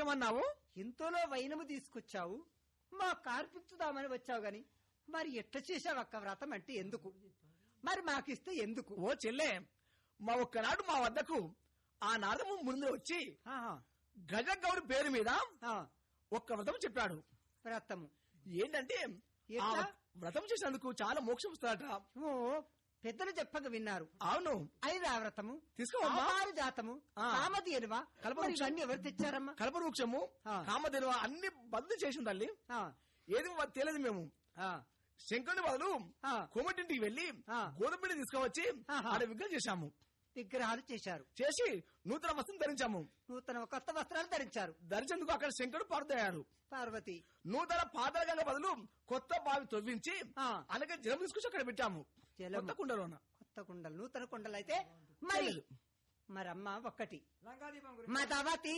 తీసుకొచ్చామన్నావు ఇంతలో వైనము తీసుకొచ్చావు మా కార్పించుదామని వచ్చావు గాని మరి ఎట్ట చేశావు అక్క వ్రతం అంటే ఎందుకు మరి మాకిస్తే ఎందుకు ఓ చెల్లె మా ఒక్కనాడు మా వద్దకు ఆ నారదము ముందు వచ్చి ఆహా, గజగౌరి పేరు మీద ఆ, ఒక్క వ్రతం చెప్పాడు వ్రతము ఏంటంటే ఆ ఎట్లా? వ్రతం చేసినందుకు చాలా మోక్షం వస్తుందట ఓ పెద్దలు చెప్పక విన్నారు అవును ఐదా వ్రతము తీసుకోమ్మా. ఆహార జాతము ఆ. కామది ఎనువా కల్పవృక్షం. ఇవన్నీ ఎవరు తెచ్చారమ్మా కల్పవృక్షము ఆ. కామధేను అన్ని బదులు చేసిన తల్లి ఆ, ఏది మాకు తెలియదు మేము ఆ, శంకరుని బదులు ఆ. కోమటింటికి వెళ్లి ఆ. గోధుమ పిండి తీసుకువచ్చి ఆహా. ఆడ విగ్రహం చేశాము విగ్రహాలు చేశారు చేసి నూతన వస్త్రం ధరించాము నూతన కొత్త వస్త్రాలు ధరించారు ధరించేందుకు అక్కడ శంకరుడు పారుదయ్యారు పార్వతి నూతన పాతల గంగ బదులు కొత్త బావి తవ్వించి ఆ. అనగా జలం తీసుకొచ్చి అక్కడ పెట్టాము జలము. కొత్త కుండలోన కొత్త కుండలు నూతన కుండలు అయితే మరి తెలియదు. మరమ్మ ఒక్కటి లంకాదీపం గురించి మదవతి